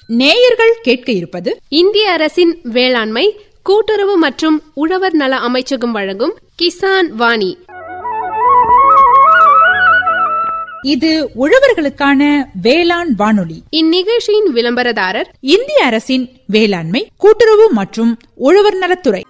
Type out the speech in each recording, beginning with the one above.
நேயர்கள் கேட்க இருப்பது இந்திய அரசின் வேளாண்மை கூட்டுறவு மற்றும் உழவர் நல அமைச்சகம் வழங்கும் கிசான் வாணி இது உழவர்களுக்கான வேளாண் வானொலி இந்நிகழ்ச்சியின் விளம்பரதாரர் இந்திய அரசின் வேளாண்மை கூட்டுறவு மற்றும் உழவர் நலத்துறை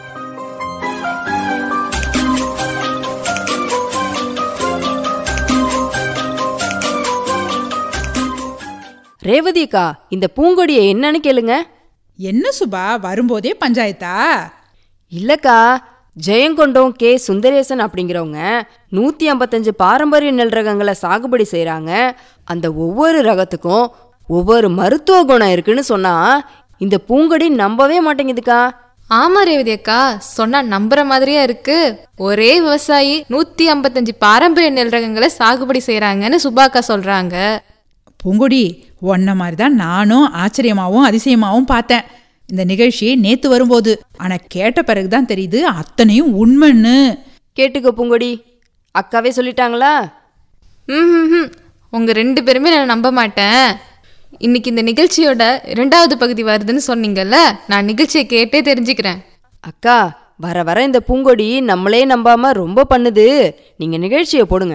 ரேவதி அக்கா இந்த பூங்கொடியை என்னன்னு கேளுங்க என்ன சுபா வரும்போதே பஞ்சாயத்தா இல்லக்கா ஜெயங்கொண்டம் கே சுந்தரேசன் அப்படிங்கிறவங்க நூத்தி ஐம்பத்தஞ்சு பாரம்பரிய நெல் ரகங்களை சாகுபடி செய்றாங்க அந்த ஒவ்வொரு ரகத்துக்கும் ஒவ்வொரு மருத்துவ குணம் இருக்குன்னு சொன்னா இந்த பூங்கொடி நம்பவே மாட்டேங்குதுக்கா ஆமா ரேவதி அக்கா சொன்னா நம்புற மாதிரியா இருக்கு ஒரே விவசாயி நூத்தி ஐம்பத்தஞ்சு பாரம்பரிய நெல் ரகங்களை சாகுபடி செய்யறாங்கன்னு சுபாக்கா சொல்றாங்க பூங்கொடி ஒன்ன மாதிரி தான் நானும் ஆச்சரியமாவும் அதிசயமாவும் பார்த்தேன் இந்த நிகழ்ச்சி நேத்து வரும்போது ஆனா கேட்ட பிறகுதான் தெரியுது அத்தனையும் உண்மைன்னு கேட்டுக்கோ பூங்கொடி அக்காவே சொல்லிட்டாங்களா ம் உங்க ரெண்டு பேருமே நான் நம்ப மாட்டேன் இன்னைக்கு இந்த நிகழ்ச்சியோட இரண்டாவது பகுதி வருதுன்னு சொன்னீங்கல்ல நான் நிகழ்ச்சியை கேட்டே தெரிஞ்சுக்கிறேன் அக்கா வர வர இந்த பூங்கொடி நம்மளே நம்பாம ரொம்ப பண்ணுது நீங்க நிகழ்ச்சியை போடுங்க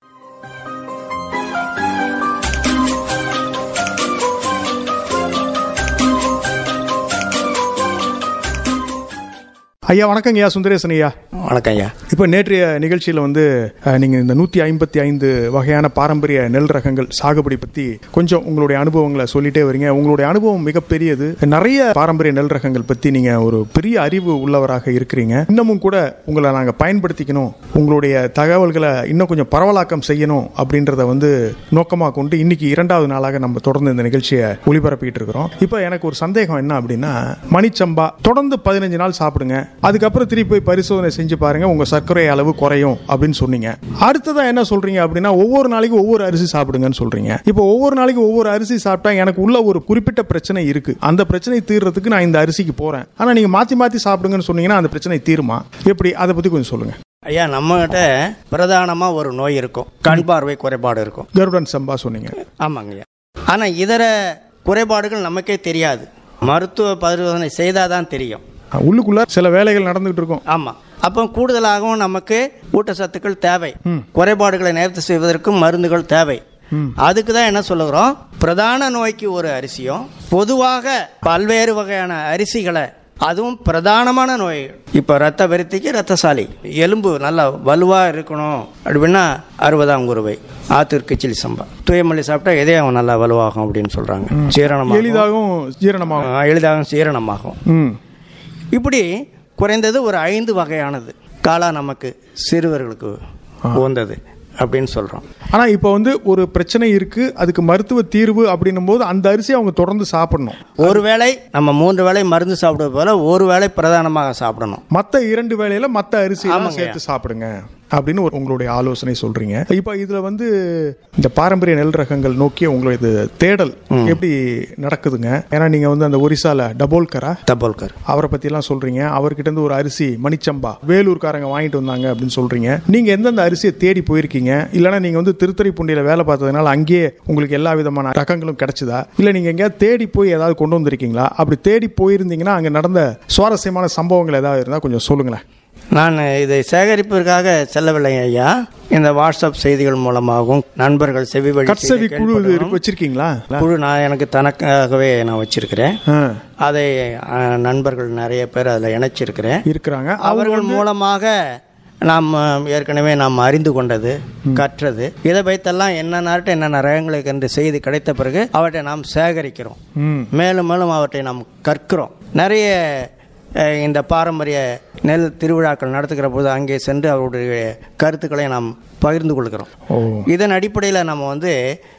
ஐயா வணக்கங்க ஐயா சுந்தரேசன் ஐயா வணக்கம் ஐயா இப்போ நேற்றைய நிகழ்ச்சியில் வந்து அஹ், நீங்க இந்த நூற்றி ஐம்பத்தி ஐந்து வகையான பாரம்பரிய நெல் ரகங்கள் சாகுபடி பற்றி கொஞ்சம் உங்களுடைய அனுபவங்களை சொல்லிட்டே வரீங்க உங்களுடைய அனுபவம் மிகப்பெரியது நிறைய பாரம்பரிய நெல் ரகங்கள் பற்றி நீங்க ஒரு பெரிய அறிவு உள்ளவராக இருக்கிறீங்க இன்னமும் கூட உங்களை நாங்கள் பயன்படுத்திக்கணும் உங்களுடைய தகவல்களை இன்னும் கொஞ்சம் பரவலாக்கம் செய்யணும் அப்படின்றத வந்து நோக்கமாக கொண்டு இன்னைக்கு இரண்டாவது நாளாக நம்ம தொடர்ந்து இந்த நிகழ்ச்சியை ஒளிபரப்பிட்டு இருக்கிறோம் இப்போ எனக்கு ஒரு சந்தேகம் என்ன அப்படின்னா மணிச்சம்பா தொடர்ந்து பதினஞ்சு நாள் சாப்பிடுங்க அதுக்கப்புறம் திருப்பி போய் பரிசோதனை செஞ்சு பாருங்க உங்க சர்க்கரை அளவு குறையும் அப்படின்னு சொன்னீங்க அடுத்ததா என்ன சொல்றீங்க அப்படின்னா ஒவ்வொரு நாளைக்கு ஒவ்வொரு அரிசி சாப்பிடுங்கன்னு சொல்றீங்க இப்போ ஒவ்வொரு நாளைக்கு ஒவ்வொரு அரிசி சாப்பிட்டா எனக்கு உள்ள ஒரு குறிப்பிட்ட பிரச்சனை இருக்கு அந்த பிரச்சனை தீர்றதுக்கு நான் இந்த அரிசிக்கு போறேன் ஆனா நீங்க மாத்தி மாத்தி சாப்பிடுங்கன்னு சொன்னீங்கன்னா அந்த பிரச்சனை தீருமா எப்படி அதை பத்தி கொஞ்சம் சொல்லுங்க ஐயா நம்மகிட்ட பிரதானமாக ஒரு நோய் இருக்கும் கண் பார்வை குறைபாடு இருக்கும் கருடன் சம்பா சொன்னீங்க ஆமாங்க ஐயா ஆனால் இதர குறைபாடுகள் நமக்கே தெரியாது மருத்துவ பரிசோதனை செய்தால் தான் தெரியும் உள்ளுக்குள்ள சில வேலைகள் நடந்துகிட்டு இருக்கும் ஆமாம் அப்போ கூடுதலாகவும் நமக்கு ஊட்டச்சத்துக்கள் தேவை குறைபாடுகளை நேர்த்தி செய்வதற்கும் மருந்துகள் தேவை அதுக்கு தான் என்ன சொல்லுகிறோம் பிரதான நோய்க்கு ஒரு அரிசியும் பொதுவாக பல்வேறு வகையான அரிசிகளை அதுவும் பிரதானமான நோய் இப்போ ரத்த விருத்திக்கு ரத்தசாலி எலும்பு நல்லா வலுவாக இருக்கணும் அப்படின்னா அறுபதாம் குருவை ஆத்தூர் கிச்சிலி சம்பா தூயமல்லி சாப்பிட்டா இதயம் நல்லா வலுவாகும் அப்படின்னு சொல்கிறாங்க சீரணமாக எளிதாகவும் ஜீரணமாகும் எளிதாகவும் சீரணமாகும் ம் இப்படி குறைந்தது ஒரு ஐந்து வகையானது காலா நமக்கு சிறுவர்களுக்கு உகந்தது அப்படின்னு சொல்கிறோம் ஆனா இப்போ வந்து ஒரு பிரச்சனை இருக்கு அதுக்கு மருத்துவ தீர்வு அப்படின்னும் போது அந்த அரிசியை அவங்க தொடர்ந்து சாப்பிடணும் ஒரு வேளை நம்ம மூன்று வேளை மருந்து சாப்பிடுவது போல ஒரு வேளை பிரதானமாக சாப்பிடணும் மத்த இரண்டு வேளையில மத்த அரிசி ஆமாங்கய்யா. சேர்த்து சாப்பிடுங்க அப்படின்னு ஒரு உங்களுடைய ஆலோசனை சொல்றீங்க இப்போ இதுல வந்து இந்த பாரம்பரிய நெல் ரகங்கள் நோக்கிய உங்களுடைய தேடல் எப்படி நடக்குதுங்க ஏன்னா நீங்க வந்து அந்த ஒரிசால டபோல்கரா தபோல்கர் அவரை பத்தி எல்லாம் சொல்றீங்க அவர்கிட்ட இருந்து ஒரு அரிசி மணிச்சம்பா வேலூர்காரங்க வாங்கிட்டு வந்தாங்க அப்படின்னு சொல்றீங்க நீங்க எந்தெந்த அரிசியை தேடி போயிருக்கீங்க இல்லைன்னா நீங்க வந்து திருத்துறைப்பூண்டியில வேலை பார்த்ததுனால அங்கேயே உங்களுக்கு எல்லா விதமான ரகங்களும் கிடைச்சதா இல்ல நீங்க எங்கேயாவது தேடி போய் ஏதாவது கொண்டு வந்திருக்கீங்களா அப்படி தேடி போயிருந்தீங்கன்னா அங்க நடந்த சுவாரஸ்யமான சம்பவங்கள் ஏதாவது இருந்தா கொஞ்சம் சொல்லுங்களேன் நான் இதை சேகரிப்பதற்காக செல்லவில்லை ஐயா இந்த வாட்ஸ்அப் செய்திகள் மூலமாகவும் நண்பர்கள் செவி வழி கட்சவி செய்தி குழு இது கேள்விப்படவும் இருக்கு வச்சிருக்கீங்களா குழு நான் எனக்கு தனக்காகவே நான் வச்சிருக்கிறேன் ஆ, அதை அஹ், நண்பர்கள் நிறைய பேர் அதில் இணைச்சிருக்கிறேன் இருக்கிறாங்க அவர்கள் மூலமாக நாம் ஏற்கனவே நாம் அறிந்து கொண்டது கற்றது இதை வைத்தெல்லாம் என்னென்ன என்னென்ன ரகங்களுக்கு என்று செய்தி கிடைத்த பிறகு அவற்றை நாம் சேகரிக்கிறோம் ம். மேலும் மேலும் அவற்றை நாம் கற்கிறோம் நிறைய அஹ், இந்த பாரம்பரிய நெல் திருவிழாக்கள் நடத்துகிற போது அங்கே சென்று அவருடைய கருத்துக்களை நாம் பகிர்ந்து கொள்கிறோம் ஓ இதன் அடிப்படையில் நம்ம வந்து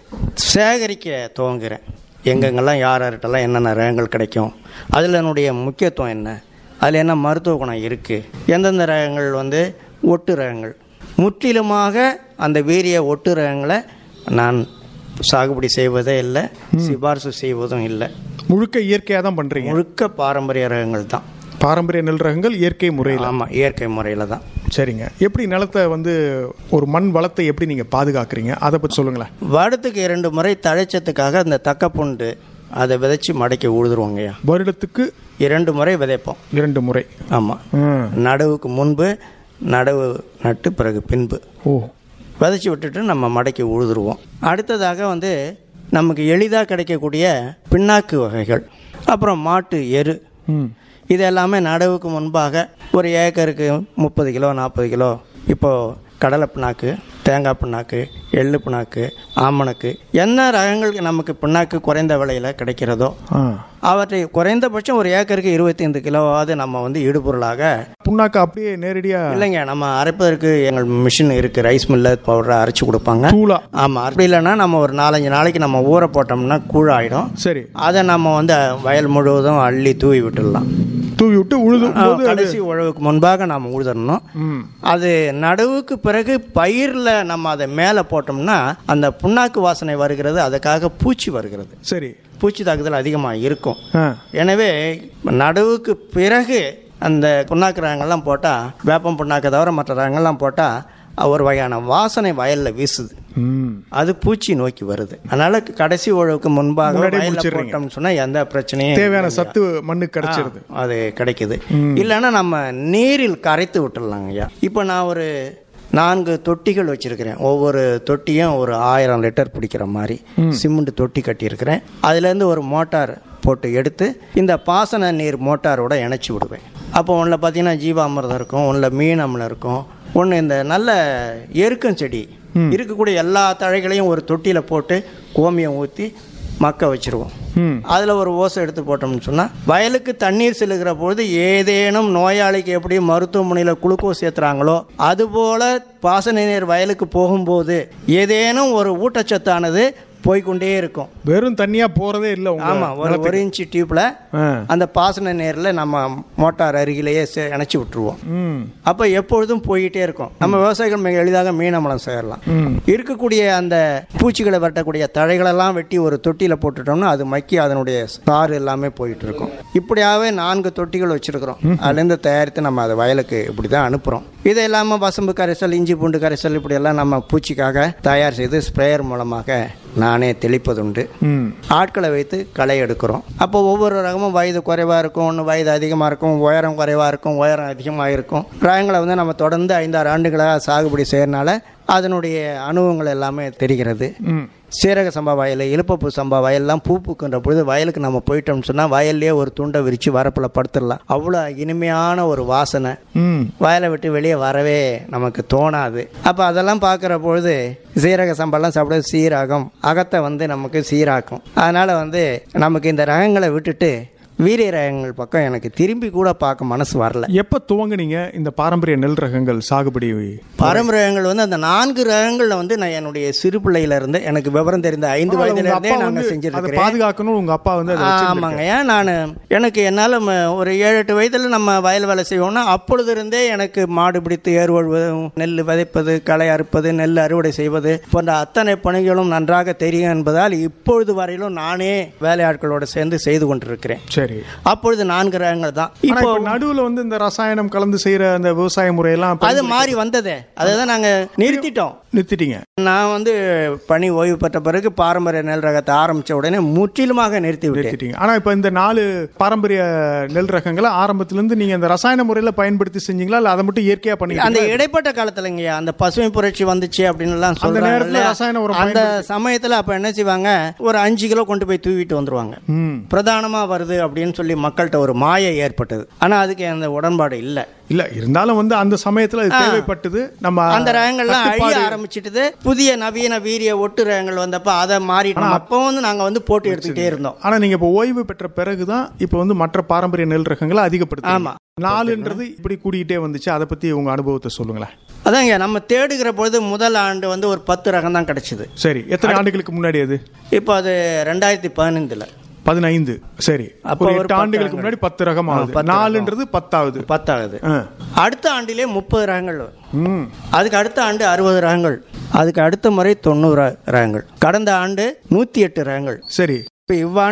சேகரிக்க துவங்குறேன் எங்கெங்கெல்லாம் யார் யார்கிட்டலாம் என்னென்ன ரகங்கள் கிடைக்கும் அதில் என்னுடைய முக்கியத்துவம் என்ன அதில் என்ன மருத்துவ குணம் இருக்குது எந்தெந்த ரகங்கள் வந்து ஒட்டு ரகங்கள் முற்றிலுமாக அந்த வீரிய ஒட்டு ரகங்களை நான் சாகுபடி செய்வதே இல்லை சிபாரிசு செய்வதும் இல்லை முழுக்க இயற்கையா தான் பண்றீங்க முழுக்க பாரம்பரிய ரகங்கள் தான் பாரம்பரிய நெல் ரகங்கள் இயற்கை முறையில் ஆமாம் இயற்கை முறையில் தான் சரிங்க எப்படி நிலத்தை வந்து ஒரு மண் வளத்தை எப்படி நீங்க பாதுகாக்கிறீங்க அதை பத்தி சொல்லுங்களேன் வருடத்துக்கு இரண்டு முறை தழைச்சத்துக்காக இந்த தக்கப்பூண்டு அதை விதைச்சி மடக்கி உழுதுருவோங்கய்யா வருடத்துக்கு இரண்டு முறை விதைப்போம் இரண்டு முறை ஆமாம் ம். நடவுக்கு முன்பு நடவு நட்டு பிறகு பின்பு ஓ விதைச்சி விட்டுட்டு நம்ம மடக்கி உழுதுருவோம் அடுத்ததாக வந்து நமக்கு எளிதாக கிடைக்கக்கூடிய பிண்ணாக்கு வகைகள் அப்புறம் மாட்டு எரு ம் இது எல்லாமே நடவுக்கு முன்பாக ஒரு ஏக்கருக்கு முப்பது கிலோ நாற்பது கிலோ இப்போது கடலை பிண்ணாக்கு தேங்காய் பிண்ணாக்கு எள்ளு பிண்ணாக்கு ஆமணக்கு என்ன ரகங்களுக்கு நமக்கு பிண்ணாக்கு குறைந்த விலையில் கிடைக்கிறதோ ஆ அவற்றை குறைந்தபட்சம் ஒரு ஏக்கருக்கு இருபத்தைந்து கிலோவாவது நம்ம வந்து இடுபொருளாக புண்ணாக்கு அப்படியே நேரடியா இல்லைங்க நம்ம அரைப்பதற்கு எங்கள் மிஷின் இருக்குது ரைஸ் மில்ல பவுடரை அரைச்சி கொடுப்பாங்க தூளா ஆமாம் அப்படி இல்லைன்னா நம்ம ஒரு நாலஞ்சு நாளைக்கு நம்ம ஊற போட்டோம்னா கூழாயிடும் சரி அதை நம்ம வந்து வயல் முழுவதும் அள்ளி தூவி விட்டுடலாம் தூவி விட்டு உழுதும் ஆ, போது அது கடைசி உழவுக்கு முன்பாக நாம் உழுதரணும் ம் அது நடவுக்கு பிறகு பயிரில் நம்ம அதை மேலே போட்டோம்னா அந்த புண்ணாக்கு வாசனை வருகிறது அதுக்காக பூச்சி வருகிறது சரி பூச்சி தாக்குதல் அதிகமாக இருக்கும் ஆ எனவே நடவுக்கு பிறகு அந்த புண்ணாக்கு ரகங்கள்லாம் போட்டால் வேப்பம் புண்ணாக்கை தவிர மற்ற ரகங்கள்லாம் போட்டால் ஒரு வகையான வாசனை வயலில் வீசுது ம் அது பூச்சி நோக்கி வருது அதனால கடைசி உழவுக்கு முன்பாக முன்னாடியே வயல்ல முடிச்சிடுறீங்க. போட்டோம்னு சொன்னா எந்த பிரச்சனையும் தேவையான இல்லைங்க. சத்து மண்ணுக்கு கிடைச்சிருது ஆ, அது கிடைக்குது இல்லைன்னா நம்ம நீரில் கரைத்து விட்டுடலாங்க ஐயா இப்போ நான் ஒரு நான்கு தொட்டிகள் வச்சிருக்கிறேன் ஒவ்வொரு தொட்டியும் ஒரு ஆயிரம் லிட்டர் பிடிக்கிற மாதிரி சிமெண்ட் தொட்டி கட்டியிருக்கிறேன் அதுலேருந்து ஒரு மோட்டார் போட்டு எடுத்து இந்த பாசன நீர் மோட்டாரோட இணைச்சி விடுவேன் அப்போ ஒன்றில் பார்த்தீங்கன்னா ஜீவாமிர்தம் இருக்கும் ஒன்றில் மீன் அமிலம் இருக்கும் ஒன்று இந்த நல்ல எருக்கம் செடி இருக்கக்கூடிய எல்லா தழைகளையும் ஒரு தொட்டியில் போட்டு கோமியம் ஊற்றி மக்க வச்சிருவோம் ம் அதில் ஒரு ஓசை எடுத்து போட்டோம்னு சொன்னால் வயலுக்கு தண்ணீர் செல்லுகிற பொழுது ஏதேனும் நோயாளிக்கு எப்படி மருத்துவமனையில் குளுக்கோஸ் ஏற்றுறாங்களோ அதுபோல் பாசன நீர் வயலுக்கு போகும்போது ஏதேனும் ஒரு ஊட்டச்சத்தானது போய்க்கொண்டே இருக்கும் வெறும் தண்ணியா போறதே இல்ல உங்க ஆமாம் ஒரு ஒரு இன்ச்சு டியூப்பில் ஆ. அந்த பாசன நீரில் நம்ம மோட்டார் அருகிலேயே சே- இணைச்சி விட்டுருவோம் ம் அப்போ எப்பொழுதும் போய்கிட்டே இருக்கும் நம்ம விவசாயிகள் மிக எளிதாக மீனமலம் செய்யலாம் இருக்கக்கூடிய அந்த பூச்சிகளை வரட்டக்கூடிய தழைகளெல்லாம் வெட்டி ஒரு தொட்டியில் போட்டுட்டோம்னா அது மக்கி அதனுடைய சாறு எல்லாமே போயிட்டு இருக்கும் இப்படியாவே நான்கு தொட்டிகள் வச்சிருக்கிறோம் அதுலேருந்து தயாரித்து நம்ம அதை வயலுக்கு இப்படி தான் அனுப்புகிறோம் இது இல்லாமல் வசம்பு கரைசல் இஞ்சி பூண்டு கரைசல் இப்படியெல்லாம் நம்ம பூச்சிக்காக தயார் செய்து ஸ்ப்ரேயர் மூலமாக நானே தெளிப்பதுண்டு ம் ஆட்களை வைத்து களை எடுக்கிறோம் அப்போ ஒவ்வொரு ரகமும் வயது குறைவாக இருக்கும் ஒன்று வயது அதிகமாக இருக்கும் உயரம் குறைவாக இருக்கும் உயரம் அதிகமாக இருக்கும் ரகங்களை வந்து நம்ம தொடர்ந்து ஐந்தாறு ஆண்டுகளாக சாகுபடி செய்யறனால அதனுடைய அனுபவங்கள் எல்லாமே தெரிகிறது ம் சீரக சம்பா வயல் இலுப்பப்பூ சம்பா வயல்லாம் பூ பூக்கின்ற பொழுது வயலுக்கு நம்ம போயிட்டோம்னு சொன்னால் வயல்லே ஒரு துண்டை விரித்து வரப்பில் படுத்துடலாம் அவ்வளோ இனிமையான ஒரு வாசனை ம் வயலை விட்டு வெளியே வரவே நமக்கு தோணாது அப்போ அதெல்லாம் பார்க்குற பொழுது சீரக சம்பளம் சாப்பிட சீரகம் அகத்தை வந்து நமக்கு சீராக்கும் அதனால் வந்து நமக்கு இந்த ரகங்களை விட்டுட்டு வீரிய ரகங்கள் பக்கம் எனக்கு திரும்பி கூட பார்க்க மனசு வரல எப்ப துவங்குனீங்க இந்த பாரம்பரிய நெல் ரகங்கள் சாகுபடி பாரம்பரியங்கள் வந்து அந்த நான்கு ரகங்களில் வந்து நான் என்னுடைய சிறு பிள்ளையில இருந்து எனக்கு விவரம் தெரிந்த ஐந்து உங்க வயதுல இருந்தே அப்பா நாங்கள் வந்து அதை செஞ்சிருக்கிறேன் பாதுகாக்கணும் உங்க அப்பா வந்து அதை வச்சிருந்திருக்காரு. ஆமாங்க ஏன் நான் எனக்கு என்னால் ஒரு ஏழு எட்டு வயதில் நம்ம வயல் வேலை செய்வோம்னா அப்பொழுது இருந்தே எனக்கு மாடு பிடித்து ஏர் உழுவது நெல் விதைப்பது களை அறுப்பது நெல் அறுவடை செய்வது போன்ற அத்தனை பணிகளும் நன்றாக தெரியும் என்பதால் இப்பொழுது வரையிலும் நானே வேலையாட்களோடு சேர்ந்து செய்து கொண்டிருக்கிறேன் சரி அப்பொழுது நான்கு ரகங்கள் தான் ஆனா இப்போ இப்ப நடுவுல வந்து இந்த ரசாயனம் கலந்து செய்யற அந்த விவசாய முறையெல்லாம் அது பயன்படுத்தி- மாறி வந்ததே அதை தான் நாங்கள் நிறுத்திட்டோம் நிறுத்திட்டீங்க நான் வந்து பணி ஓய்வு பெற்ற பிறகு பாரம்பரிய நெல் ரகத்தை ஆரம்பித்த உடனே முற்றிலுமாக நிறுத்தி விட்டேன் நிறுத்திட்டீங்க ஆனா இப்ப இந்த நாலு பாரம்பரிய நெல் ரகங்களை ஆரம்பத்துல இருந்து நீங்க இந்த ரசாயன முறையில பயன்படுத்தி செஞ்சீங்களா இல்ல அதை மட்டும் இயற்கையா அந்த பண்ணீங்க இடைப்பட்ட காலத்துலங்கய்யா அந்த பசுமை புரட்சி வந்துச்சு அப்படின்னு எல்லாம் அந்த சொல்றாங்க நேரத்துல இல்லையா? ரசாயன உரம் அந்த சமயத்துல அப்ப என்ன செய்வாங்க ஒரு அஞ்சு கிலோ கொண்டு போய் தூவிட்டு வந்துருவாங்க ம் பிரதானமா வருது அப்படின்னு சொல்லி மக்கள்கிட்ட ஒரு மாயை ஏற்பட்டது ஆனா அதுக்கு அந்த உடன்பாடு இல்ல இல்ல இருந்தாலும் வந்து அந்த சமயத்துல அது தேவைப்பட்டது நம்ம அந்த ரகங்கள்லாம் அழிய கட்டுப்பாடு- ஆரம்பிச்சிட்டு புதிய நவீன வீரிய ஒட்டு ரகங்கள் வந்தப்ப அதை மாறிட்டோம் அப்போ வந்து நாங்க வந்து போட்டு எடுத்துக்கிட்டே இருந்தோம் ஆனா நீங்க இப்ப ஓய்வு பெற்ற பிறகுதான் இப்ப வந்து மற்ற பாரம்பரிய நெல் ரகங்களை அதிகப்படுத்து ஆமா. நாலுன்றது இப்படி கூடிக்கிட்டே வந்துச்சு அதை பத்தி உங்க அனுபவத்தை சொல்லுங்களேன் அதாங்க நம்ம தேடுகிற பொழுது முதல் ஆண்டு வந்து ஒரு பத்து ரகம் தான் கிடைச்சது சரி எத்தனை ஆண்டுகளுக்கு முன்னாடி அது இப்போ அது ரெண்டாயிரத்தி பதினைந்துல பதினைந்து சரி அப்ப ஒரு ஒரு எட்டு பத்து ஆண்டுகளுக்கு ரகங்கள். முன்னாடி பத்து ரகம் ஆ, ஆகுது பத்து ரகம். நாலுன்றது பத்தாவது பத்தாவது ஆ. அடுத்த ஆண்டிலே முப்பது ரகங்கள் வரும். ம் அதுக்கு அடுத்த ஆண்டு அறுபது ரகங்கள் அதுக்கு அடுத்த முறை தொண்ணூறு ரகங்கள் கடந்த ஆண்டு நூற்றி எட்டு ரகங்கள் சரி இப்போ இவ்வாண்டு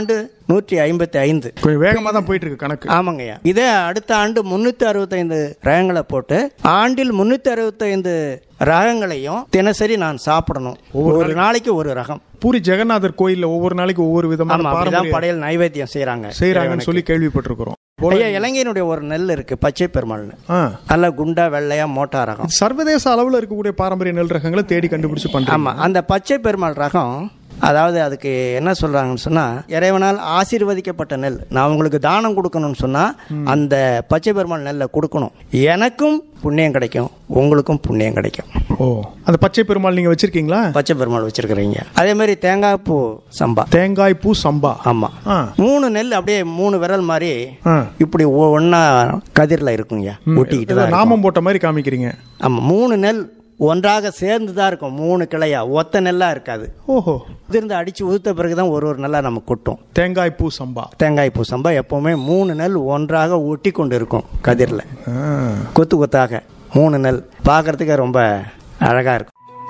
நூற்றி ஐம்பத்தி ஐந்து கொஞ்சம் வேகமா தான் போயிட்டு இருக்கு கணக்கு ஆமாங்கய்யா இதே அடுத்த ஆண்டு முன்னூத்தி அறுபத்தைந்து ரகங்களை போட்டு ஆண்டில் முன்னூத்தி அறுபத்தைந்து ரகங்களையும் தினசரி நான் சாப்பிடணும் ஒரு நாளைக்கு ஒரு ரகம் பூரி ஜெகநாதர் கோயில்ல ஒவ்வொரு நாளைக்கு ஒவ்வொரு விதமான ஆமா அப்படிதான் பாரம்பரிய படையல் நைவேத்தியம் செய்யறாங்க செய்யறாங்கன்னு சொல்லி கேள்விப்பட்டிருக்கிறோம் ஐயா இலங்கையினுடைய ஒரு நெல் இருக்கு பச்சை பெருமாள்னு ஆ. நல்ல குண்டா வெள்ளையா மோட்டா ரகம் இது சர்வதேச அளவுல இருக்கக்கூடிய பாரம்பரிய நெல் ரகங்களை தேடி கண்டுபிடிச்சு பண்றாங்க ஆமா அந்த பச்சை பெருமாள் ரகம் அதாவது அதுக்கு என்ன சொல்றாங்கன்னு சொன்னா இறைவனால் ஆசீர்வதிக்கப்பட்ட நெல் நான் உங்களுக்கு தானம் கொடுக்கணும்னு சொன்னா அந்த பச்சை பெருமாள் நெல்லை கொடுக்கணும் எனக்கும் புண்ணியம் கிடைக்கும் உங்களுக்கும் புண்ணியம் கிடைக்கும் ஓ அந்த பச்சை பெருமாள் நீங்க வச்சிருக்கீங்களா பச்சை பெருமாள் வச்சிருக்கிறீங்க அதே மாதிரி தேங்காய் பூ சம்பா தேங்காய் பூ சம்பா ஆமா ஆ. மூணு நெல் அப்படியே மூணு விரல் மாதிரி ஆ. இப்படி ஒ- ஒண்ணா கதிரில் இருக்குங்க ஒட்டிக்கிட்டு ஏதோ தான் இருக்கும். நாமம் போட்ட மாதிரி காமிக்கிறீங்க ஆமா மூணு நெல் ஒன்றாக சேர்ந்து தான் இருக்கும் மூணு கிளையா ஒத்த நெல்லா இருக்காது ஓஹோ இருந்து அடிச்சு உதுத்த பிறகு தான் ஒரு ஒரு நெல்லா நமக்கு கொட்டும் தேங்காய் பூ சம்பா தேங்காய் பூ சம்பா எப்பவுமே மூணு நெல் ஒன்றாக ஒட்டி கொண்டு இருக்கும் கதிரில் ஆ. கொத்து கொத்தாக மூணு நெல் பார்க்கறதுக்கு ரொம்ப அழகா இருக்கும்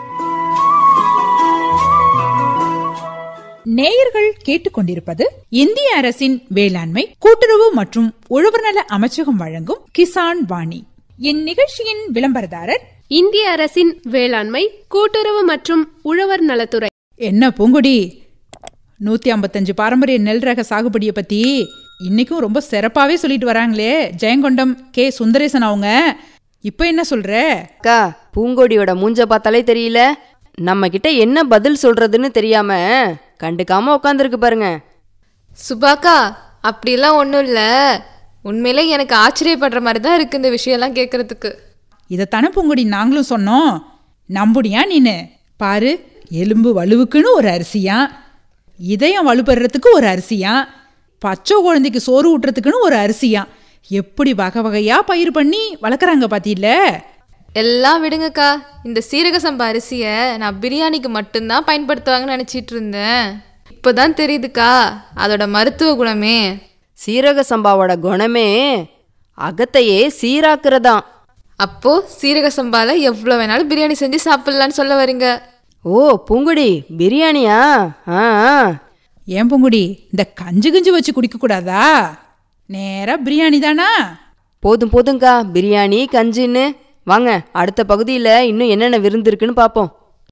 நேயர்கள் கேட்டுக்கொண்டிருப்பது இந்திய அரசின் வேளாண்மை கூட்டுறவு மற்றும் உழவர்நல அமைச்சகம் வழங்கும் கிசான் வாணி இந்நிகழ்ச்சியின் விளம்பரதாரர் இந்திய அரசின் வேளாண்மை கூட்டுறவு மற்றும் உழவர் நலத்துறை என்ன பூங்குடி நூத்தி ஐம்பத்தஞ்சு பாரம்பரிய நெல் ரக சாகுபடியை பத்தி இன்னைக்கும் ரொம்ப சிறப்பாவே சொல்லிட்டு வராங்களே ஜெயங்கொண்டம் கே சுந்தரேசன் அவங்க இப்ப என்ன சொல்ற அக்கா பூங்கொடியோட மூஞ்ச பார்த்தாலே தெரியல நம்ம கிட்ட என்ன பதில் சொல்றதுன்னு தெரியாம கண்டுக்காம உட்காந்துருக்கு பாருங்க சுபாக்கா அப்படிலாம் ஒன்றும் இல்லை உண்மையிலே எனக்கு ஆச்சரியப்படுற மாதிரி தான் இருக்கு இந்த விஷயம்லாம் கேட்கறதுக்கு இதைத்தானே பூங்குடி நாங்களும் சொன்னோம் நம்புடியா நீனு பாரு எலும்பு வலுவுக்குன்னு ஒரு அரிசியா இதயம் வலுப்பெறதுக்கு ஒரு அரிசியா பச்சை குழந்தைக்கு சோறு ஊட்டுறதுக்குன்னு ஒரு அரிசியா எப்படி வகை வகையா பயிர் பண்ணி வளர்க்குறாங்க பாத்தீல்ல எல்லாம் விடுங்கக்கா இந்த சீரக சம்பா அரிசியை நான் பிரியாணிக்கு மட்டும்தான் பயன்படுத்துவாங்கன்னு நினச்சிட்டு இருந்தேன் இப்போதான் தெரியுதுக்கா அதோட மருத்துவ குணமே சீரக சம்பாவோட குணமே அகத்தையே சீராக்குறதாம் அப்போ சீரக சம்பால எவ்வளோ வேணாலும் பிரியாணி செஞ்சு சாப்பிடலான்னு சொல்ல வரீங்க ஓ பூங்குடி பிரியாணியா ஆ ஆ. ஏன் பூங்குடி இந்த கஞ்சி கஞ்சி வச்சு குடிக்க கூடாதா நேரா பிரியாணி தானா போதும் போதுங்க்கா பிரியாணி கஞ்சின்னு வாங்க அடுத்த பகுதியில் இன்னும் என்னென்ன விருந்து இருக்குன்னு பார்ப்போம்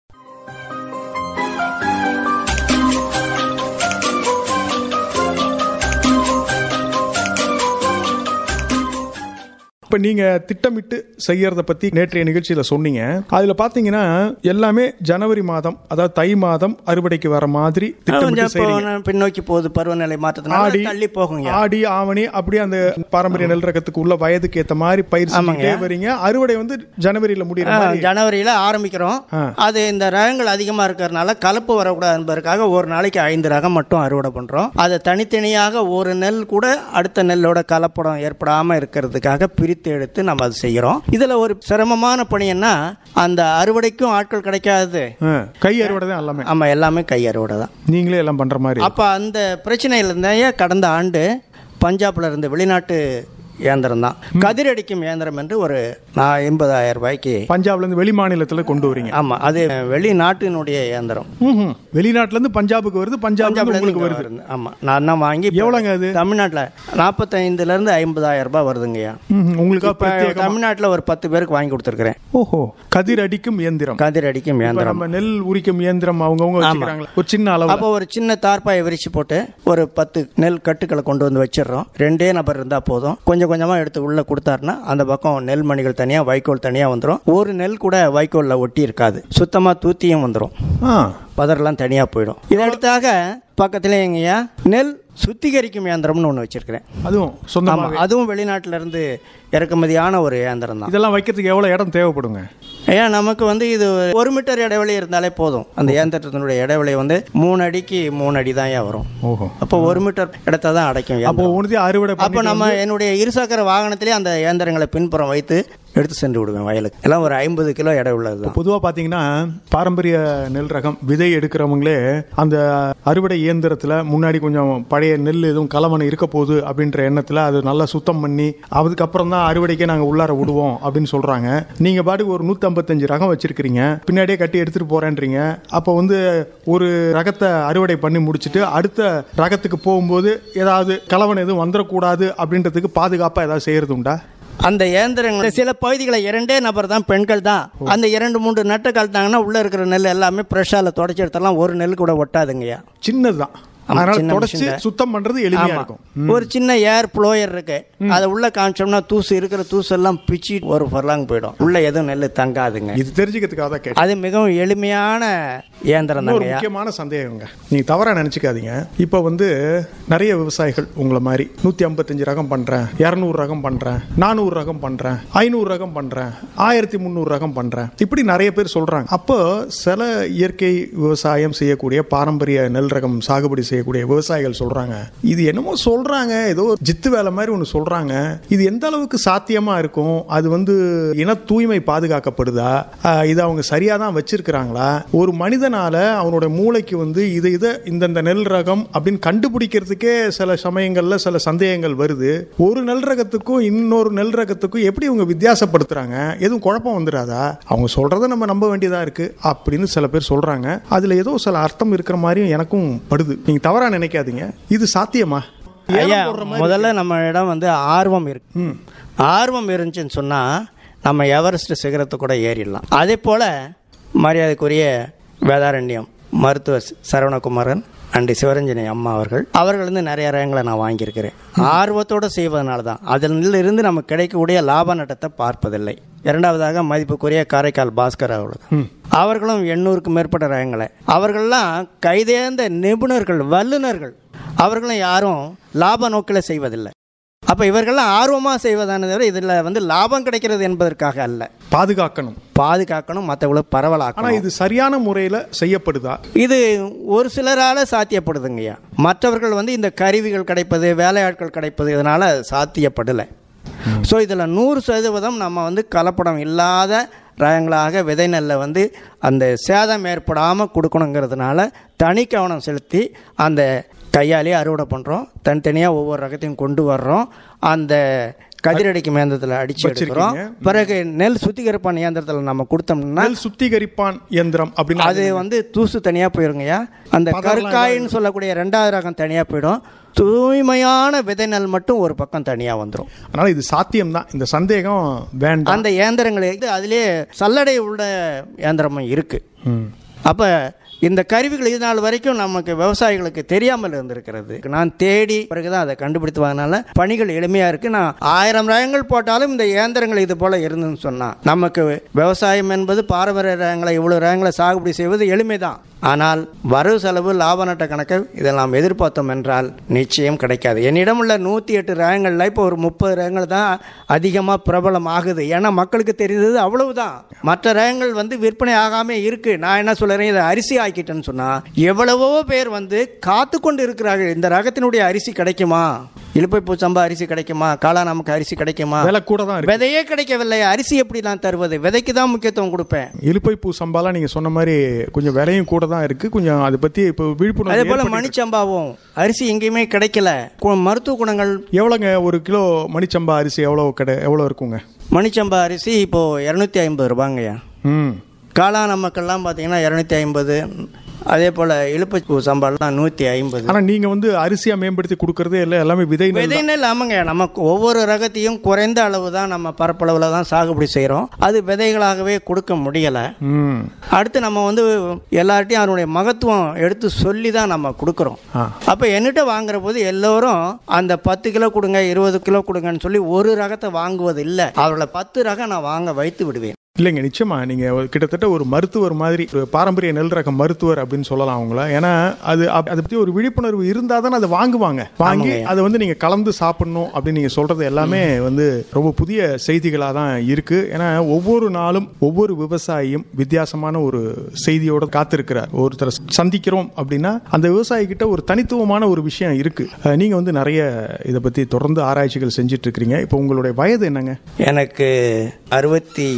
இப்ப நீங்க திட்டமிட்டு செய்யறத பத்தி நேற்றைய நிகழ்ச்சியில சொன்னீங்க அதுல பாத்தீங்கன்னா எல்லாமே ஜனவரி மாதம் அதாவது தை மாதம் அறுவடைக்கு வர மாதிரி திட்டமிட்டு கொஞ்சம் இப்போ செய்றீங்க பின்னோக்கி போகுது பருவநிலை மாற்றத்தினால ஆடி தள்ளி போகுங்க ஆடி ஆவணி அப்படியே அந்த பாரம்பரிய நெல் ரகத்துக்கு உள்ள வயதுக்கு ஏத்த மாதிரி பயிர் செஞ்சுட்டே வரீங்க அறுவடை வந்து ஜனவரியில முடியற ஆ, மாதிரி ஜனவரியில ஆரம்பிக்கிறோம் அது இந்த ரகங்கள் அதிகமா இருக்கிறதுனால கலப்பு வரக்கூடாது என்பதற்காக ஒரு நாளைக்கு ஐந்து ரகம் மட்டும் அறுவடை பண்றோம் அதை தனித்தனியாக ஒரு நெல் கூட அடுத்த நெல்லோட கலப்படம் ஏற்படாம இருக்கிறதுக்காக பிரித்து எடுத்து நம்ம அது செய்யறோம் இதுல ஒரு சிரமமான பணி என்ன அந்த அறுவடைக்கும் ஆட்கள் கிடைக்காது ஆ, கை அறுவடை தான் எல்லாமே ஆமா எல்லாமே கை அறுவடை தான் நீங்களே எல்லாம் பண்ற மாதிரி அப்ப அந்த பிரச்சனையில இருந்தே கடந்த ஆண்டு பஞ்சாப்ல இருந்து வெளிநாட்டு இயந்திரம் தான் கதிரடிக்கும் இயந்திரம் என்று ஒரு நான் எண்பதாயிரம் ரூபாய்க்கு பஞ்சாப்ல இருந்து வெளி மாநிலத்துல கொண்டு வரீங்க ஆமா அது வெளிநாட்டினுடைய இயந்திரம் ம்ஹும். வெளிநாட்டுல இருந்து பஞ்சாபுக்கு வருது பஞ்சாப்ல இருந்து பஞ்சாப்ல உங்களுக்கு இருந்து வருது வருது ஆமா நான் தான் வாங்கி இப்ப எவ்வளவுங்க அது? தமிழ்நாட்டுல நாற்பத்தைந்துல இருந்து ஐம்பதாயிரம் ரூபாய் வருதுங்கய்யா ம்ஹும். உங்களுக்கா இப்ப பிரத்யேகமா தமிழ்நாட்டுல ஒரு பத்து பேருக்கு வாங்கி கொடுத்துருக்கிறேன் ஓஹோ கதிர் அடிக்கும் இயந்திரம் கதிர் அடிக்கும் இப்ப இயந்திரம் நம்ம நெல் உரிக்கும் இயந்திரம் அவங்கவங்க வச்சுக்கிறாங்களா ஒரு சின்ன அளவு அப்போ ஒரு சின்ன தார்ப்பாயை விரிச்சு போட்டு ஒரு பத்து நெல் கட்டுக்களை கொண்டு வந்து வச்சிடுறோம் ரெண்டே நபர் இருந்தா போதும் கொஞ்சம் கொஞ்சமா எடுத்து உள்ள கொடுத்தாருன்னா அந்த பக்கம் நெல் மணிகள் தனியா வைக்கோல் தனியா வந்துடும் ஒரு நெல் கூட வைக்கோல்ல ஒட்டி இருக்காது சுத்தமா தூத்தியும் வந்துடும் ஆ பதரெல்லாம் தனியா போயிடும் இதற்காக பக்கத்துல எங்கய்யா நெல் சுத்திகரிக்கும் இயந்திரம்னு ஒன்று வச்சிருக்கிறேன் அதுவும் ஆமா சொந்தமா அதுவும் வெளிநாட்டுல இருந்து இறக்குமதியான ஒரு இயந்திரம் தான் இதெல்லாம் வைக்கிறதுக்கு எவ்வளவு இடம் தேவைப்படுங்க ஏன் நமக்கு வந்து இது ஒரு மீட்டர் இடைவெளி இருந்தாலே போதும் அந்த இயந்திரத்தினுடைய இடைவெளி வந்து மூணு அடிக்கு மூணு அடி தான் வரும் ஓஹோ அப்போ ஒரு மீட்டர் இடத்த தான் அடைக்கும் அப்போ இயந்திரம். உனதே அறுவடை அப்போ பண்ணி நம்ம என்னுடைய இருசக்கர வாகனத்திலே அந்த இயந்திரங்களை பின்புறம் வைத்து எடுத்து சென்று விடுவேன் வயலுக்கு எல்லாம் ஒரு ஐம்பது கிலோ எடை உள்ளது தான் பொதுவா பாத்தீங்கன்னா பாரம்பரிய நெல் ரகம் விதை எடுக்கிறவங்களே அந்த அறுவடை இயந்திரத்துல முன்னாடி கொஞ்சம் பழைய நெல் எதுவும் கலவனை இருக்க போகுது அப்படின்ற எண்ணத்துல அது நல்லா சுத்தம் பண்ணி அதுக்கப்புறம் தான் அறுவடைக்கே நாங்க உள்ளார விடுவோம் அப்படின்னு சொல்றாங்க நீங்க பாட்டுக்கு ஒரு நூத்தி ரகம் வச்சிருக்கிறீங்க பின்னாடியே கட்டி எடுத்துட்டு போறேன்றீங்க அப்போ வந்து ஒரு ரகத்தை அறுவடை பண்ணி முடிச்சுட்டு அடுத்த ரகத்துக்கு போகும்போது ஏதாவது கலவன் எதுவும் வந்துடக்கூடாது அப்படின்றதுக்கு பாதுகாப்பா ஏதாவது செய்யறது உண்டா அந்த இயந்திரங்கள் சில பகுதிகளை இரண்டே நபர் தான் பெண்கள் தான் அந்த இரண்டு மூன்று நட்டு கலத்தாங்கன்னா உள்ள இருக்கிற நெல் எல்லாமே ஃப்ரெஷ்ஷால தொடச்சி எடுத்தலாம் ஒரு நெல் கூட ஒட்டாதுங்கய்யா சின்னதுதான் ஆமா, அதனால சின்ன தொடச்சு machine தான். சுத்தம் பண்றது எளிமையா ஆமா. இருக்கும் ஒரு சின்ன ஏர் ப்ளோயர் இருக்கு அதை உள்ள காமிச்சோம்னா தூசு இருக்கிற தூசு எல்லாம் பிச்சு ஒரு ஃபர்லாங் போயிடும் உள்ள எதுவும் நெல் தங்காதுங்க இது தெரிஞ்சுக்கிறதுக்காக தான் கேட்டேன் அது மிகவும் எளிமையான இயந்திரம் இன்னொரு தாங்கய்யா முக்கியமான சந்தேகங்க நீங்க தவறா நினைச்சுக்காதீங்க இப்போ வந்து நிறைய விவசாயிகள் உங்களை மாதிரி நூத்தி ஐம்பத்தஞ்சு ரகம் பண்றேன் இரநூறு ரகம் பண்றேன் நானூறு ரகம் பண்றேன் ஐநூறு ரகம் பண்றேன் ஆயிரத்தி முந்நூறு ரகம் பண்றேன் இப்படி நிறைய பேர் சொல்றாங்க அப்போ சில இயற்கை விவசாயம் செய்யக்கூடிய பாரம்பரிய நெல் ரகம் சாகுபடி செய்யக்கூடிய விவசாயிகள் சொல்றாங்க இது என்னமோ சொல்றாங்க ஏதோ ஜித்து வேலை மாதிரி ஒன்று சொல்றாங்க இது எந்த அளவுக்கு சாத்தியமா இருக்கும் அது வந்து இன தூய்மை பாதுகாக்கப்படுதா ஆஹ் இதை அவங்க சரியா தான் வச்சிருக்கிறாங்களா ஒரு மனிதனால அவனோட மூளைக்கு வந்து இது இதை இந்தந்த நெல் ரகம் அப்படின்னு கண்டுபிடிக்கிறதுக்கே சில சமயங்கள்ல சில சந்தேகங்கள் வருது ஒரு நெல் ரகத்துக்கும் இன்னொரு நெல் ரகத்துக்கும் எப்படி இவங்க வித்தியாசப்படுத்துறாங்க எதுவும் குழப்பம் வந்துடாதா அவங்க சொல்றதை நம்ம நம்ப வேண்டியதா இருக்கு அப்படின்னு சில பேர் சொல்றாங்க அதுல ஏதோ சில அர்த்தம் இருக்கிற மாதிரியும் எனக்கும் படுது நீங்க தவறா நினைக்காதீங்க இது சாத்தியமா ஐயா ஏலம் போடுற மாதிரி முதல்ல நம்ம இடம் வந்து ஆர்வம் இருக்கு ஆர்வம் இருந்துச்சுன்னு சொன்னா நம்ம எவரெஸ்ட் சிகரத்தை கூட ஏறிடலாம் அதே போல மரியாதைக்குரிய வேதாரண்யம் மருத்துவர் சரவணகுமாரன் அண்டி சிவரஞ்சனி அம்மா அவர்கள் அவர்கள் வந்து நிறைய ரகங்களை நான் வாங்கியிருக்கிறேன் ஆர்வத்தோடு செய்வதனால தான் அதில் இருந்து நமக்கு கிடைக்கக்கூடிய லாப நட்டத்தை பார்ப்பதில்லை இரண்டாவதாக மதிப்புக்குரிய காரைக்கால் பாஸ்கர் அவர்கள் அவர்களும் எண்ணூறுக்கும் மேற்பட்ட ரகங்களை அவர்கள்லாம் கைதேர்ந்த நிபுணர்கள் வல்லுநர்கள் அவர்களும் யாரும் லாப நோக்கில் செய்வதில்லை அப்போ இவர்கள்லாம் ஆர்வமாக செய்வதானே தவிர இதில் வந்து லாபம் கிடைக்கிறது என்பதற்காக அல்ல பாதுகாக்கணும் பாதுகாக்கணும் மற்றவங்களை ஆனா பரவலாக்கணும் இது சரியான முறையில செய்யப்படுதா இது ஒரு சிலரால் சாத்தியப்படுதுங்கய்யா மற்றவர்கள் வந்து இந்த கருவிகள் கிடைப்பது வேலையாட்கள் கிடைப்பது இதனால் சாத்தியப்படலை ஸோ இதில் நூறு சதவீதம் நம்ம வந்து கலப்படம் இல்லாத ரகங்களாக விதை நெல்லை வந்து அந்த சேதம் ஏற்படாமல் கொடுக்கணுங்கிறதுனால தனி கவனம் செலுத்தி அந்த கையாலே அறுவடை பண்ணுறோம் தனித்தனியாக ஒவ்வொரு ரகத்தையும் கொண்டு வர்றோம் அந்த கதிரடிக்கும் இயந்திரத்தில் அடிச்சு எடுக்கிறோம் பிறகு நெல் சுத்திகரிப்பான் இயந்திரத்தில் நம்ம கொடுத்தோம்னா நெல் சுத்திகரிப்பான் இயந்திரம் அப்படின்னு அது வந்து தூசு தனியாக போயிருங்கய்யா அந்த கருக்காயின்னு சொல்லக்கூடிய ரெண்டாவது ரகம் தனியாக போயிடும் தூய்மையான விதை நெல் மட்டும் ஒரு பக்கம் தனியாக வந்துடும் அதனால இது சாத்தியம்தான் இந்த சந்தேகம் வேண்டாம் அந்த இயந்திரங்கள் இது அதிலே சல்லடை உள்ள இயந்திரமும் இருக்கு அப்போ இந்த கருவிகள் இது நாள் வரைக்கும் நமக்கு விவசாயிகளுக்கு தெரியாமல் இருந்திருக்கிறது நான் தேடி பிறகுதான் அதை கண்டுபிடித்துவதனால பணிகள் எளிமையாக இருக்கு நான் ஆயிரம் ரகங்கள் போட்டாலும் இந்த இயந்திரங்கள் இது போல இருந்துன்னு சொன்னா நமக்கு விவசாயம் என்பது பாரம்பரிய ரகங்களை இவ்வளவு ரகங்களை சாகுபடி செய்வது எளிமைதான் ஆனால் வரவு செலவு லாப நட்ட கணக்கை இதை நாம் எதிர்பார்த்தோம் என்றால் நிச்சயம் கிடைக்காது என்னிடம் உள்ள நூற்றி எட்டு ரகங்களில் இப்போ ஒரு முப்பது ரகங்கள் தான் அதிகமாக பிரபலம் ஆகுது ஏன்னா மக்களுக்கு தெரிந்தது அவ்வளவுதான் மற்ற ரகங்கள் வந்து விற்பனை ஆகாம இருக்கு நான் என்ன சொல்றேன் இதை அரிசி ஆக்கிட்டேன்னு சொன்னா எவ்வளவோ பேர் வந்து காத்து கொண்டு இருக்கிறார்கள் இந்த ரகத்தினுடைய அரிசி கிடைக்குமா இழுப்பை பூச்சம்பா அரிசி கிடைக்குமா காளா நமக்கு அரிசி கிடைக்குமா விலை கூட தான் இருக்கு விதையே கிடைக்கவில்லை அரிசி எப்படி நான் தருவது விதைக்கு தான் முக்கியத்துவம் கொடுப்பேன் இலுப்பை பூ சம்பாலாம் நீங்க சொன்ன மாதிரி கொஞ்சம் விலையும் கூட தான் இருக்கு கொஞ்சம் அதை பத்தி இப்போ விழிப்புணர்வு அதே போல ஏற்படுத்தி- மணிச்சம்பாவும் அரிசி எங்கேயுமே கிடைக்கல கு- மருத்துவ குணங்கள் எவ்வளோங்க ஒரு கிலோ மணிச்சம்பா அரிசி எவ்வளோ கடை எவ்வளோ இருக்குங்க மணிச்சம்பா அரிசி இப்போ இரநூத்தி ஐம்பது ரூபாங்கய்யா ம் காளான மக்கள்லாம் பார்த்தீங்கன்னா இரநூத்தி ஐம்பது அதே போல் இழுப்பு சம்பாலாம் நூற்றி ஐம்பது ஆனா நீங்க வந்து அரிசியா மேம்படுத்தி கொடுக்கறதே இல்லை எல்லாமே விதை நெல் விதை நெல் ஆமாங்க நமக்கு ஒவ்வொரு ரகத்தையும் குறைந்த அளவு தான் நம்ம பரப்பளவில் தான் சாகுபடி செய்கிறோம் அது விதைகளாகவே கொடுக்க முடியலை ம் அடுத்து நம்ம வந்து எல்லார்ட்டையும் அதனுடைய மகத்துவம் எடுத்து சொல்லி தான் நம்ம கொடுக்குறோம் ஆ. அப்போ என்கிட்ட வாங்குற போது எல்லோரும் அந்த பத்து கிலோ கொடுங்க இருபது கிலோ கொடுங்கன்னு சொல்லி ஒரு ரகத்தை வாங்குவது இல்லை அவர்களை பத்து ரகம் நான் வாங்க வைத்து விடுவேன் இல்லைங்க நிச்சயமா நீங்க ஒரு- கிட்டத்தட்ட ஒரு மருத்துவர் மாதிரி ஒரு பாரம்பரிய நெல் ரகம் மருத்துவர் அப்படின்னு சொல்லலாம் அவங்கள ஏன்னா அது அப்- அதை பத்தி ஒரு விழிப்புணர்வு இருந்தா தான் அதை வாங்குவாங்க வாங்கி அதை வந்து நீங்க கலந்து சாப்பிடணும் அப்படின்னு நீங்க சொல்றது எல்லாமே வந்து ரொம்ப புதிய செய்திகளா தான் இருக்கு ஏன்னா ஒவ்வொரு நாளும் ஒவ்வொரு விவசாயியும் வித்தியாசமான ஒரு செய்தியோட காத்திருக்கிறார் ஒருத்தரை சந்திக்கிறோம் அப்படின்னா அந்த விவசாயி கிட்ட ஒரு தனித்துவமான ஒரு விஷயம் இருக்கு அஹ் நீங்க வந்து நிறைய இதை பத்தி தொடர்ந்து ஆராய்ச்சிகள் செஞ்சுட்டு இருக்கிறீங்க இப்போ உங்களுடைய வயது என்னங்க எனக்கு அறுபத்தி ஏழுங்க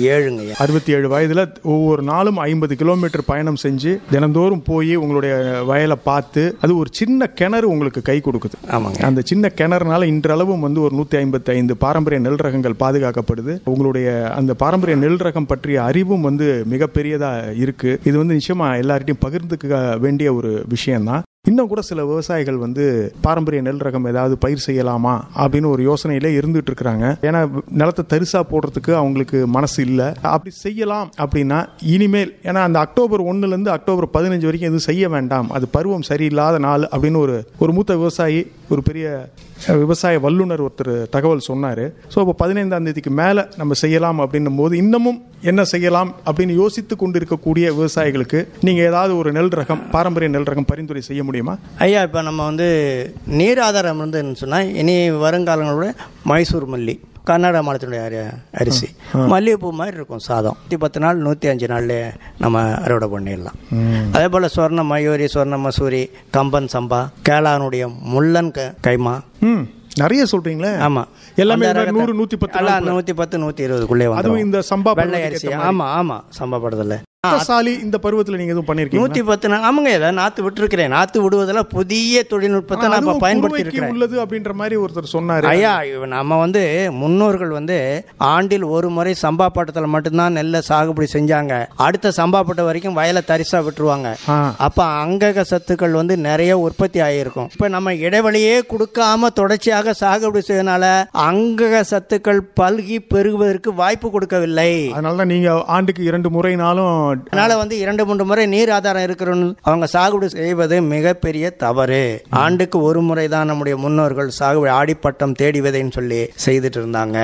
ஐயா அறுபத்தி ஏழு வயதுல ஒவ்வொரு நாளும் ஐம்பது கிலோமீட்டர் பயணம் செஞ்சு தினந்தோறும் போய் உங்களுடைய வயலை பார்த்து அது ஒரு சின்ன கிணறு உங்களுக்கு கை கொடுக்குது ஆமாங்க அந்த சின்ன கிணறுனால இன்றளவும் வந்து ஒரு நூத்தி ஐம்பத்தி ஐந்து பாரம்பரிய நெல் ரகங்கள் பாதுகாக்கப்படுது உங்களுடைய அந்த பாரம்பரிய நெல் ரகம் பற்றிய அறிவும் வந்து மிகப்பெரியதா இருக்கு இது வந்து நிச்சயமா எல்லார்ட்டையும் பகிர்ந்துக்க வேண்டிய ஒரு விஷயம்தான் இன்னும் கூட சில விவசாயிகள் வந்து பாரம்பரிய நெல் ரகம் ஏதாவது பயிர் செய்யலாமா அப்படின்னு ஒரு யோசனையில இருந்துட்டு இருக்கிறாங்க ஏன்னா நிலத்தை தரிசா போடுறதுக்கு அவங்களுக்கு மனசு இல்லை அப்படி செய்யலாம் அப்படின்னா இனிமேல் ஏன்னா அந்த அக்டோபர் ஒண்ணுல இருந்து அக்டோபர் பதினஞ்சு வரைக்கும் எதுவும் செய்ய வேண்டாம் அது பருவம் சரியில்லாத நாள் அப்படின்னு ஒரு ஒரு மூத்த விவசாயி ஒரு பெரிய அஹ், விவசாய வல்லுனர் ஒருத்தர் தகவல் சொன்னாரு ஸோ இப்போ பதினைந்தாம் தேதிக்கு மேலே நம்ம செய்யலாம் அப்படின்னும் போது இன்னமும் என்ன செய்யலாம் அப்படின்னு யோசித்து கொண்டிருக்கக்கூடிய விவசாயிகளுக்கு நீங்க ஏதாவது ஒரு நெல் ரகம் பாரம்பரிய நெல் ரகம் பரிந்துரை செய்ய முடியுமா ஐயா இப்போ நம்ம வந்து நீர் ஆதாரம் இருந்துன்னு சொன்னால் இனி வருங்காலங்களோட மைசூர் மல்லி கர்நாடக மாநிலத்தினுடைய அரி- அரிசி மல்லிகைப்பூ மாதிரி இருக்கும் சாதம் நூற்றி பத்து நாள் நூற்றி அஞ்சு நாள்ல நம்ம அறுவடை பண்ணிடலாம் அதே போல் சொர்ண மயூரி சொர்ண மசூரி கம்பன் சம்பா கேளானுடைய முள்ளன் க கைமா ம் நிறைய சொல்றீங்களே ஆமாம் எல்லாமே இந்த மாதிரி நூறு நூத்தி பத்து எல்லாம் நூற்றி பத்து நூற்றி இருபதுக்குள்ளேயே அதுவும் வந்து இந்த சம்பா வெள்ளை பருவத்துக்கு அரிசி ஏத்த மாதிரி. ஆமாம் ஆமாம் சம்பா படுதல சாலி இந்த பருவத்துல நீங்க எதுவும் பண்ணிருக்கீங்க நூற்றி பத்து நாள் ஆமாங்க ஏதாவது நாற்று விட்டுருக்கிறேன் நாற்று விடுவதில் புதிய தொழில்நுட்பத்தை நான் இப்போ பயன்படுத்தி இருக்கிறேன் உள்ளது அப்படின்ற மாதிரி ஒருத்தர் சொன்னாரு ஐயா இவ- நம்ம வந்து முன்னோர்கள் வந்து ஆண்டில் ஒரு முறை சம்பா பட்டத்தில் மட்டும்தான் நெல்லை சாகுபடி செஞ்சாங்க அடுத்த சம்பா பட்டம் வரைக்கும் வயலை தரிசா விட்டுருவாங்க ஆ. அப்ப அங்கக சத்துக்கள் வந்து நிறைய உற்பத்தி ஆகியிருக்கும் இப்ப நம்ம இடைவெளியே கொடுக்காம தொடர்ச்சியாக சாகுபடி செய்யறதுனால அங்கக சத்துக்கள் பல்கி பெருகுவதற்கு வாய்ப்பு கொடுக்கவில்லை அதனால தான் நீங்க ஆண்டுக்கு இரண்டு முறைனாலும் அதனால வந்து இரண்டு மூன்று முறை நீர் ஆதாரம் இருக்கிறோன்னு அவங்க சாகுபடி செய்வது மிகப்பெரிய தவறு ஆண்டுக்கு ஒரு முறை தான் நம்முடைய முன்னோர்கள் சாகுபடி ஆடிப்பட்டம் தேடி விதைன்னு சொல்லி செய்துட்டு இருந்தாங்க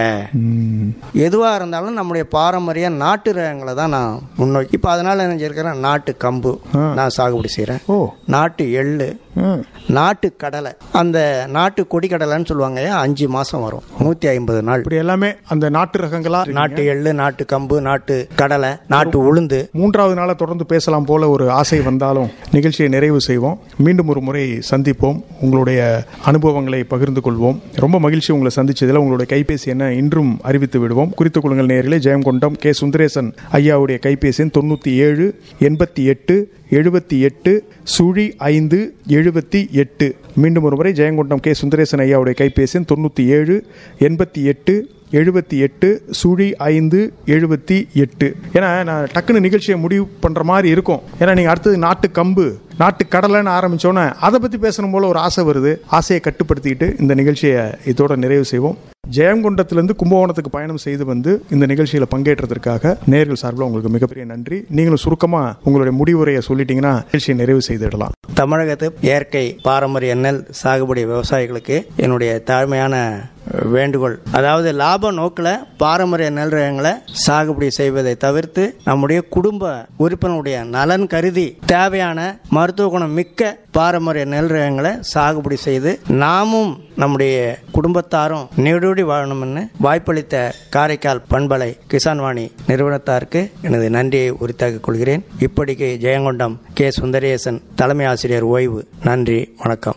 எதுவா இருந்தாலும் நம்முடைய பாரம்பரிய நாட்டு ரகங்களை தான் நான் முன்னோக்கி இப்போ அதனால என்ன இருக்கிறேன் நாட்டு கம்பு நான் சாகுபடி செய்கிறேன் ஓ நாட்டு எள்ளு ம். நாட்டு கடலை அந்த நாட்டு கொடிக்கடலைன்னு சொல்லுவாங்க அஞ்சு மாசம் வரும் நூத்தி ஐம்பது நாள் இப்படி எல்லாமே அந்த நாட்டு ரகங்களா நாட்டு எள்ளு நாட்டு கம்பு நாட்டு கடலை நாட்டு உளுந்து மூன்றாவது நாள தொடர்ந்து பேசலாம் போல ஒரு ஆசை வந்தாலும் நிகழ்ச்சியை நிறைவு செய்வோம் மீண்டும் ஒரு முறை சந்திப்போம் உங்களுடைய அனுபவங்களை பகிர்ந்து கொள்வோம் ரொம்ப மகிழ்ச்சி உங்களை சந்திச்சதுல உங்களுடைய கைபேசி என்ன இன்றும் அறிவித்து விடுவோம் குறித்துக் கொள்ளுங்கள் நேர்களே ஜெயங்கொண்டம் கே சுந்தரேசன் ஐயாவுடைய கைபேசி எண் தொண்ணூத்தி ஏழு எண்பத்தி எட்டு எழுபத்தி எட்டு சுழி ஐந்து எழுபத்தி எட்டு மீண்டும் ஒரு முறை ஜெயங்கொண்டம் கே சுந்தரேசன் ஐயாவுடைய கைபேசி எண் தொண்ணூத்தி ஏழு எண்பத்தி எட்டு எழுபத்தி எட்டு சுழி ஐந்து எழுபத்தி எட்டு ஏன்னா நான் டக்குன்னு நிகழ்ச்சியை முடிவு பண்ணுற மாதிரி இருக்கும் ஏன்னா நீங்கள் அடுத்தது நாட்டு கம்பு நாட்டு கடலைன்னு ஆரம்பிச்சோன்னே அதை பற்றி பேசணும் போல ஒரு ஆசை வருது ஆசையை கட்டுப்படுத்திக்கிட்டு இந்த நிகழ்ச்சியை இதோட நிறைவு செய்வோம் ஜெயங்கொண்டத்திலிருந்து கும்பகோணத்துக்கு பயணம் செய்து வந்து இந்த நிகழ்ச்சியில் பங்கேற்றதற்காக நேர்கள் சார்பில் உங்களுக்கு மிகப்பெரிய நன்றி நீங்களும் சுருக்கமாக உங்களுடைய முடிவுரையை சொல்லிட்டீங்கன்னா நிகழ்ச்சியை நிறைவு செய்திடலாம் தமிழகத்து இயற்கை பாரம்பரிய நெல் சாகுபடி விவசாயிகளுக்கு என்னுடைய தாழ்மையான அஹ், வேண்டுகோள் அதாவது லாப நோக்கில் பாரம்பரிய நெல் ரகங்களை சாகுபடி செய்வதை தவிர்த்து நம்முடைய குடும்ப உறுப்பினருடைய நலன் கருதி தேவையான மருத்துவ குணம் மிக்க பாரம்பரிய நெல் ரகங்களை சாகுபடி செய்து நாமும் நம்முடைய குடும்பத்தாரும் நீடூடி வாழணும்னு வாய்ப்பளித்த காரைக்கால் பண்பலை கிசான் வாணி நிறுவனத்தாருக்கு எனது நன்றியை உரித்தாக்கிக் கொள்கிறேன் இப்படிக்கு ஜெயங்கொண்டம் கே சுந்தரேசன் தலைமை ஆசிரியர் ஓய்வு நன்றி வணக்கம்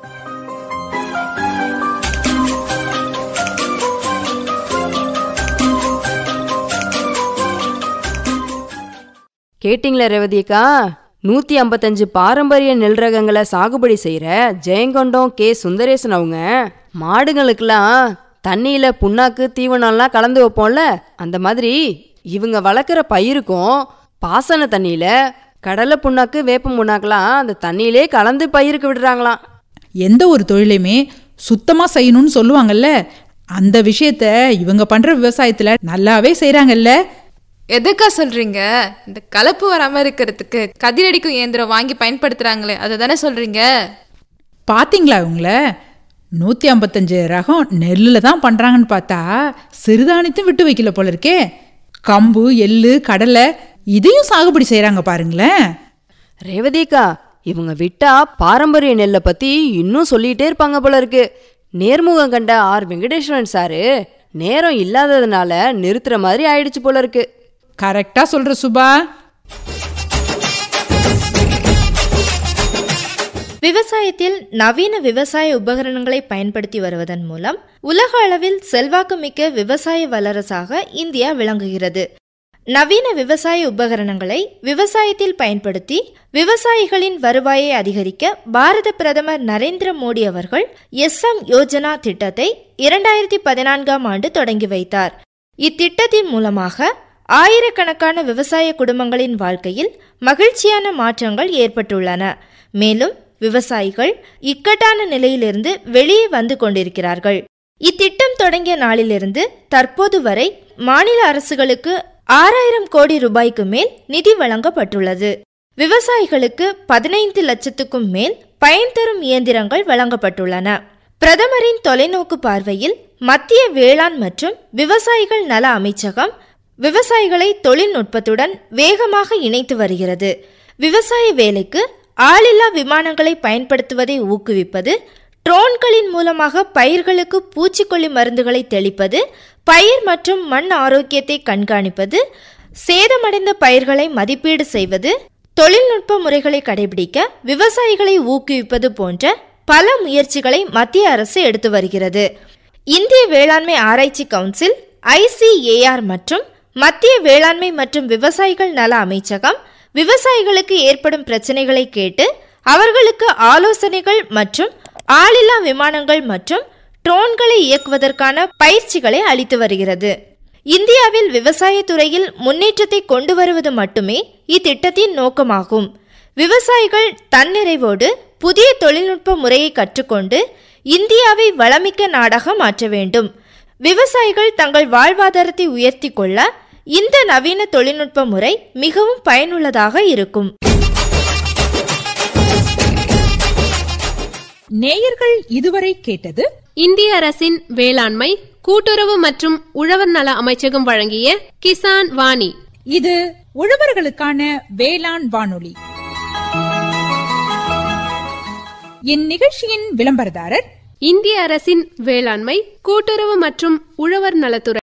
கேட்டிங்களா ரேவதியக்கா நூற்றி ஐம்பத்தஞ்சு பாரம்பரிய நெல் ரகங்களை சாகுபடி செய்கிற ஜெயங்கொண்டம் கே சுந்தரேசன் அவங்க மாடுகளுக்கெல்லாம் தண்ணியில் புண்ணாக்கு தீவனம்லாம் கலந்து வைப்போம்ல அந்த மாதிரி இவங்க வளர்க்குற பயிருக்கும் பாசன தண்ணியில் கடலை புண்ணாக்கு வேப்ப புண்ணாக்கெல்லாம் அந்த தண்ணியிலே கலந்து பயிருக்கு விடுறாங்களாம் எந்த ஒரு தொழிலையுமே சுத்தமா செய்யணும்னு சொல்லுவாங்கல்ல அந்த விஷயத்த இவங்க பண்ற விவசாயத்துல நல்லாவே செய்றாங்கல்ல எதுக்கா சொல்றீங்க இந்த கலப்பு வராம இருக்கிறதுக்கு கதிரடிக்கும் இயந்திரம் வாங்கி பயன்படுத்துறாங்களே அதை தானே சொல்றீங்க பாத்தீங்களா இவங்கள நூத்தி ஐம்பத்தஞ்சு ரகம் நெல்லில் தான் பண்றாங்கன்னு பார்த்தா சிறுதானியத்தையும் விட்டு வைக்கல போல இருக்கே கம்பு எள்ளு கடலை இதையும் சாகுபடி செய்றாங்க பாருங்களேன் ரேவதிக்கா இவங்க விட்டா பாரம்பரிய நெல்லை பத்தி இன்னும் சொல்லிட்டே இருப்பாங்க போல இருக்கு நேர்முகம் கண்ட ஆர் வெங்கடேஸ்வரன் சாரு நேரம் இல்லாததுனால நிறுத்துற மாதிரி ஆயிடுச்சு போல இருக்கு கரெக்டா சொல்ற சுபா விவசாயத்தில் நவீன விவசாய உபகரணங்களை பயன்படுத்தி வருவதன் மூலம் உலக அளவில் செல்வாக்குமிக்க விவசாய வல்லரசாக இந்தியா விளங்குகிறது நவீன விவசாய உபகரணங்களை விவசாயத்தில் பயன்படுத்தி விவசாயிகளின் வருவாயை அதிகரிக்க பாரத பிரதமர் நரேந்திர மோடி அவர்கள் எஸ் எம் யோஜனா திட்டத்தை இரண்டாயிரத்தி பதினான்காம் ஆண்டு தொடங்கி வைத்தார் இத்திட்டத்தின் மூலமாக ஆயிரக்கணக்கான விவசாய குடும்பங்களின் வாழ்க்கையில் மகிழ்ச்சியான மாற்றங்கள் ஏற்பட்டுள்ளன மேலும் விவசாயிகள் இக்கட்டான நிலையிலிருந்து வெளியே வந்து கொண்டிருக்கிறார்கள் இத்திட்டம் தொடங்கிய நாளிலிருந்து தற்போது வரை மாநில அரசுகளுக்கு ஆறாயிரம் கோடி ரூபாய்க்கு மேல் நிதி வழங்கப்பட்டுள்ளது விவசாயிகளுக்கு பதினைந்து லட்சத்துக்கும் மேல் பயன் தரும் இயந்திரங்கள் வழங்கப்பட்டுள்ளன பிரதமரின் தொலைநோக்கு பார்வையில் மத்திய வேளாண் மற்றும் விவசாயிகள் நல அமைச்சகம் விவசாயிகளை தொழில்நுட்பத்துடன் வேகமாக இணைத்து வருகிறது விவசாய வேலைக்கு ஆளில்லா விமானங்களை பயன்படுத்துவதை ஊக்குவிப்பது ட்ரோன்களின் மூலமாக பயிர்களுக்கு பூச்சிக்கொல்லி மருந்துகளை தெளிப்பது பயிர் மற்றும் மண் ஆரோக்கியத்தை கண்காணிப்பது சேதமடைந்த பயிர்களை மதிப்பீடு செய்வது தொழில்நுட்ப முறைகளை கடைபிடிக்க விவசாயிகளை ஊக்குவிப்பது போன்ற பல முயற்சிகளை மத்திய அரசு எடுத்து வருகிறது இந்திய வேளாண்மை ஆராய்ச்சி கவுன்சில் ஐசிஏஆர் மற்றும் மத்திய வேளாண்மை மற்றும் விவசாயிகள் நல அமைச்சகம் விவசாயிகளுக்கு ஏற்படும் பிரச்சனைகளை கேட்டு அவர்களுக்கு ஆலோசனைகள் மற்றும் ஆளில்லா விமானங்கள் மற்றும் ட்ரோன்களை இயக்குவதற்கான பயிற்சிகளை அளித்து வருகிறது இந்தியாவில் விவசாய துறையில் முன்னேற்றத்தை கொண்டு வருவது மட்டுமே இத்திட்டத்தின் நோக்கமாகும் விவசாயிகள் தன்னிறைவோடு புதிய தொழில்நுட்ப முறையை கற்றுக்கொண்டு இந்தியாவை வளமிக்க நாடாக மாற்ற வேண்டும் விவசாயிகள் தங்கள் வாழ்வாதாரத்தை உயர்த்தி கொள்ள இந்த நவீன தொழில்நுட்ப முறை மிகவும் பயனுள்ளதாக இருக்கும் நேயர்கள் இதுவரை கேட்டது இந்திய அரசின் வேளாண்மை கூட்டுறவு மற்றும் உழவர் நல அமைச்சகம் வழங்கிய கிசான் வாணி இது உழவர்களுக்கான வேளாண் வானொலி இந்நிகழ்ச்சியின் விளம்பரதாரர் இந்திய அரசின் வேளாண்மை கூட்டுறவு மற்றும் உழவர் நலத்துறை